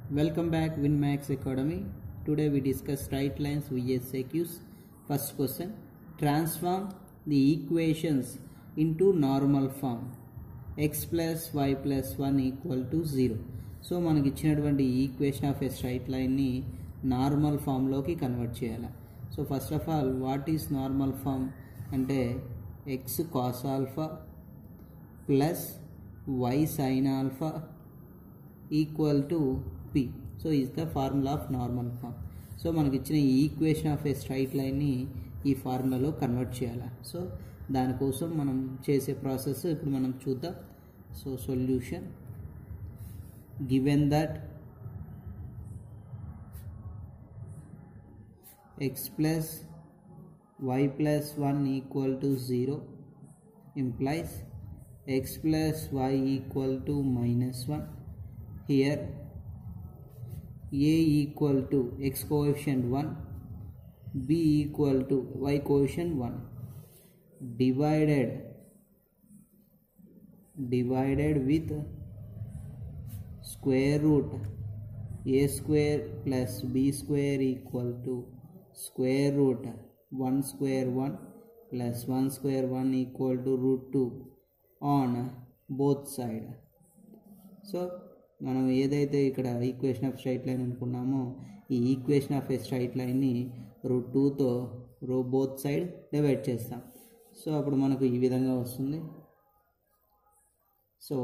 Welcome back WinMax Academy. Today we discuss straight lines VSAQs. First question Transform the equations into normal form x plus y plus 1 equal to 0. So మనకి ఇచ్చినటువంటి equation of a straight లైన్ని normal ఫామ్లోకి convert చేయాలి so first of all what is normal form అంటే x cos alpha plus y sin alpha equal to p so is the formula of normal form so మనకి ఇచ్చిన ఈ equation of a straight లైన్ని ఈ ఫార్ములాలో convert చేయాలి so దానికోసం మనం చేసే ప్రాసెస్ ఇప్పుడు మనం చూద్దాం so solution given that x plus y plus 1 equal to 0 implies x plus y equal to minus 1 here a equal to x coefficient 1 b equal to y coefficient 1 divided divided with square root a square plus b square equal to square root 1 square 1 plus 1 square 1 equal to root 2 on both side so మనం ఏదైతే ఇక్కడ equation of straight line అనుకున్నామో ఈ equation of a straight లైన్ని root టూతో రో both side divide చేస్తాం so అప్పుడు మనకు ఈ విధంగా వస్తుంది so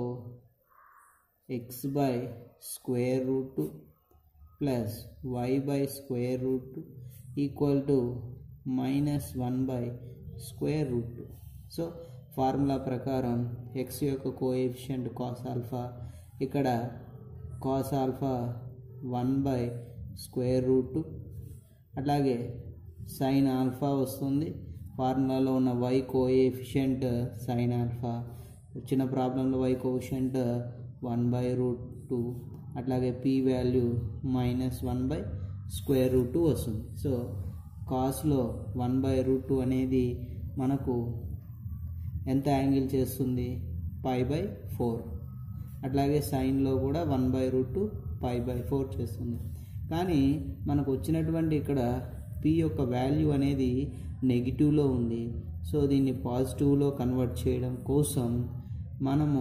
x by square root two plus y by square root two equal to minus one by square root two so formula ప్రకారం ఎక్స్ యొక్క కోఎఫిషియంట్ కాస్ ఆల్ఫా ఇక్కడ cos alpha one by square root two అట్లాగే sign alpha వస్తుంది ఫార్ములాలో ఉన్న y coefficient sine alpha చిన్న ప్రాబ్లంలో y coefficient one by root two అట్లాగే p value minus one by square root two వస్తుంది సో కాస్లో వన్ బై రూట్ టూ అనేది మనకు ఎంత యాంగిల్ చేస్తుంది పై బై ఫోర్ అట్లాగే సైన్లో కూడా one by root two pi by four చేస్తుంది కానీ మనకు వచ్చినటువంటి ఇక్కడ పి యొక్క వాల్యూ అనేది నెగిటివ్లో ఉంది సో దీన్ని పాజిటివ్లో కన్వర్ట్ చేయడం కోసం మనము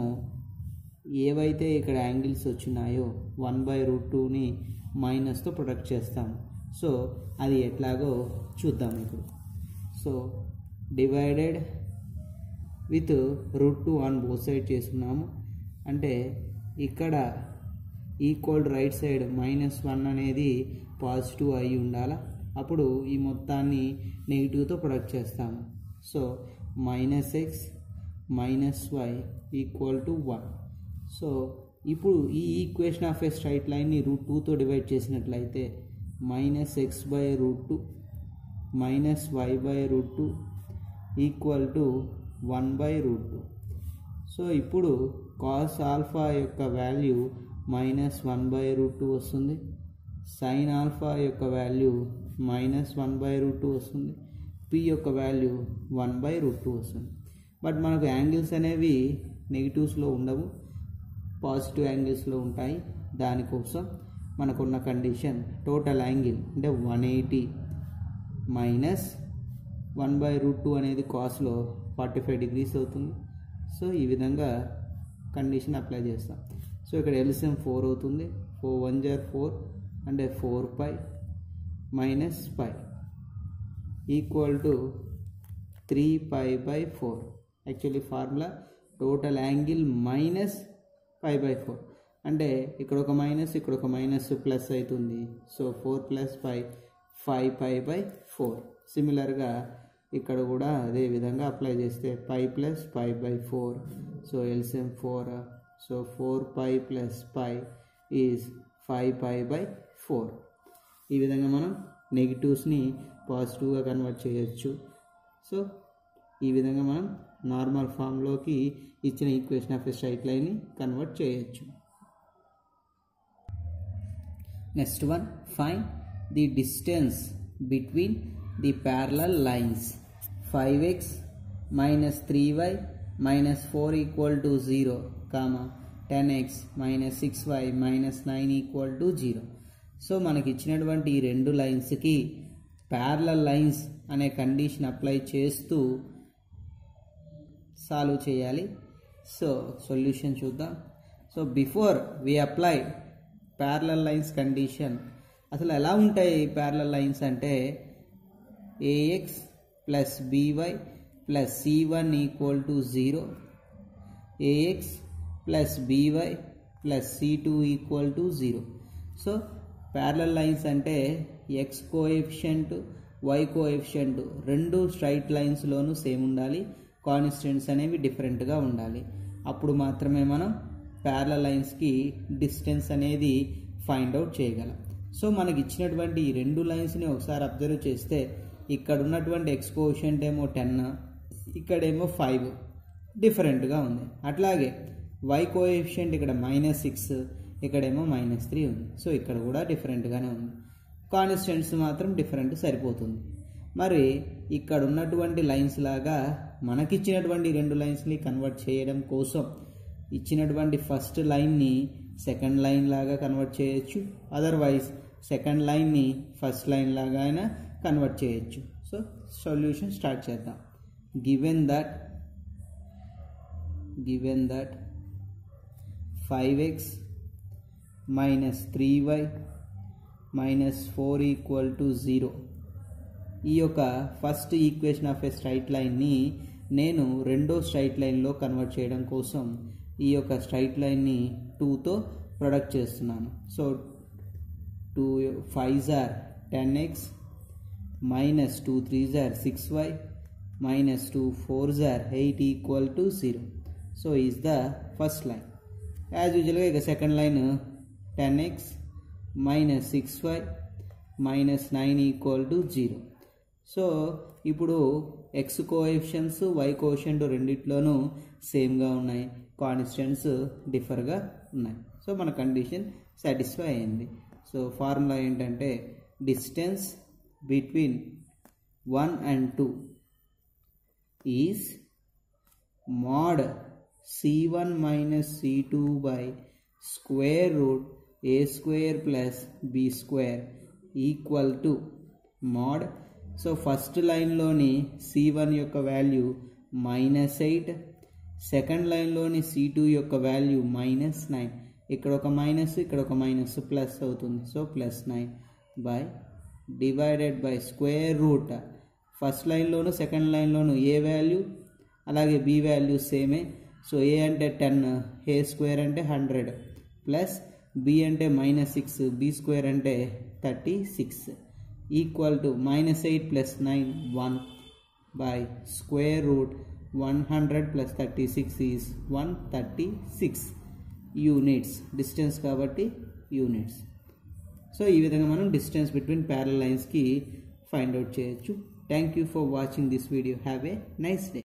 ఏవైతే ఇక్కడ యాంగిల్స్ వచ్చినాయో వన్ బై రూట్ టూని మైనస్తో ప్రొడక్ట్ చేస్తాం సో అది ఎట్లాగో చూద్దాం ఇప్పుడు so divided with root two on both side చేస్తున్నాము అంటే ఇక్కడ equal right side minus one అనేది పాజిటివ్ అయి ఉండాలా అప్పుడు ఈ మొత్తాన్ని నెగిటివ్తో ప్రొడక్ట్ చేస్తాము so minus x minus y equal to one so ఇప్పుడు ఈ ఈక్వేషన్ ఆఫ్ ఏ స్ట్రైట్ లైన్ని రూట్ టూతో డివైడ్ చేసినట్లయితే minus x by root two minus y by root two equal to one by root two so ఇప్పుడు cos alpha యొక్క value minus one by root two వస్తుంది sine alpha యొక్క value minus one by root two వస్తుంది p యొక్క value one by root two వస్తుంది but మనకు angles అనేవి నెగిటివ్స్లో ఉండవు పాజిటివ్ యాంగిల్స్లో ఉంటాయి దానికోసం మనకున్న కండిషన్ టోటల్ యాంగిల్ అంటే one eighty minus one by root two అనేది కాస్లో ఫార్టీ ఫైవ్ డిగ్రీస్ అవుతుంది సో ఈ విధంగా కండిషన్ అప్లై చేస్తాం సో ఇక్కడ ఎల్సిఎం ఫోర్ అవుతుంది ఫోర్ వన్ జార్ ఫోర్ అంటే four pi minus pi equal to three pi by four actually formula total angle minus five by four అంటే ఇక్కడ ఒక మైనస్ ఇక్కడ ఒక మైనస్ ప్లస్ అవుతుంది so four plus five five pi by four సిమిలర్గా ఇక్కడ కూడా అదే విధంగా అప్లై చేస్తే pi plus pi by four so LCM four so four pi plus pi is five pi by four ఈ విధంగా మనం నెగిటివ్స్ని పాజిటివ్గా కన్వర్ట్ చేయొచ్చు సో ఈ విధంగా మనం నార్మల్ ఫామ్లోకి ఇచ్చిన ఈక్వేషన్ ఆఫ్ ఎ స్ట్రైట్ లైన్ని కన్వర్ట్ చేయొచ్చు next one find the distance between the parallel lines five x minus three y minus four equal to zero comma ten x minus six y minus nine equal to zero so మనకి ఇచ్చినటువంటి ఈ రెండు లైన్స్కి parallel lines అనే condition apply చేస్తూ solve చేయాలి so solution చూద్దాం so before we apply parallel lines condition అసలు ఎలా ఉంటాయి ప్యారలల్ లైన్స్ అంటే a x plus b y plus c one equal to zero a x plus b y plus c two equal to zero so parallel lines అంటే x coefficient y coefficient రెండు straight లైన్స్లోనూ same ఉండాలి constants అనేవి డిఫరెంట్గా ఉండాలి అప్పుడు మాత్రమే మనం ప్యారల లైన్స్కి డిస్టెన్స్ అనేది ఫైండ్ అవుట్ చేయగలం సో మనకి ఇచ్చినటువంటి ఈ రెండు లైన్స్ని ఒకసారి అబ్జర్వ్ చేస్తే ఇక్కడ ఉన్నటువంటి ఎక్స్ కోషంట్ ఏమో టెన్ ఇక్కడేమో ఫైవ్ డిఫరెంట్గా ఉంది అట్లాగే వై కోఎఫిషియంట్ ఇక్కడ మైనస్ సిక్స్ ఇక్కడేమో మైనస్ త్రీ ఉంది సో ఇక్కడ కూడా డిఫరెంట్గానే ఉంది కాన్స్టెంట్స్ మాత్రం డిఫరెంట్ సరిపోతుంది మరి ఇక్కడ ఉన్నటువంటి లైన్స్ లాగా మనకిచ్చినటువంటి రెండు లైన్స్ని కన్వర్ట్ చేయడం కోసం ఇచ్చినటువంటి ఫస్ట్ లైన్ని సెకండ్ లైన్ లాగా కన్వర్ట్ చేయొచ్చు అదర్వైజ్ సెకండ్ లైన్ని ఫస్ట్ లైన్ లాగా అయినా కన్వర్ట్ చేయొచ్చు సో సొల్యూషన్ స్టార్ట్ చేద్దాం given that given that five x minus three y minus four equal to zero ఈ యొక్క first equation of a straight లైన్ని నేను రెండో స్ట్రైట్ లైన్లో కన్వర్ట్ చేయడం కోసం ఈ యొక్క స్ట్రైట్ లైన్ని టూతో ప్రొడక్ట్ చేస్తున్నాను so two five are ten x minus two three are six y minus two four are eight equal to zero so is the first line as యూజువల్గా ఇక second line ten x minus six y minus nine equal to zero so ఇప్పుడు x coefficients y coefficient రెండిట్లోనూ సేమ్గా ఉన్నాయి constants డిఫర్గా ఉన్నాయి so మన condition satisfy అయింది సో ఫార్ములా ఏంటంటే distance between one and two is mod c1 minus c2 by square root a square plus b square equal to mod so first లైన్లోని c one యొక్క value minus eight second లైన్లోని c two యొక్క value minus nine ఇక్కడ ఒక minus ఇక్కడ ఒక minus plus అవుతుంది so plus nine by divided by square root first లైన్లోను సెకండ్ లైన్లోను ఏ వాల్యూ అలాగే బి వాల్యూ సేమే సో ఏ అంటే టెన్ ఏ స్క్వేర్ అంటే హండ్రెడ్ ప్లస్ బి అంటే మైనస్ సిక్స్ బి స్క్వేర్ అంటే thirty six equal to minus eight plus nine one by square root one hundred plus thirty six is one thirty six units distance కాబట్టి units so ఈ విధంగా మనం distance between parallel లైన్స్కి find out చేయొచ్చు thank you for watching this video have a nice day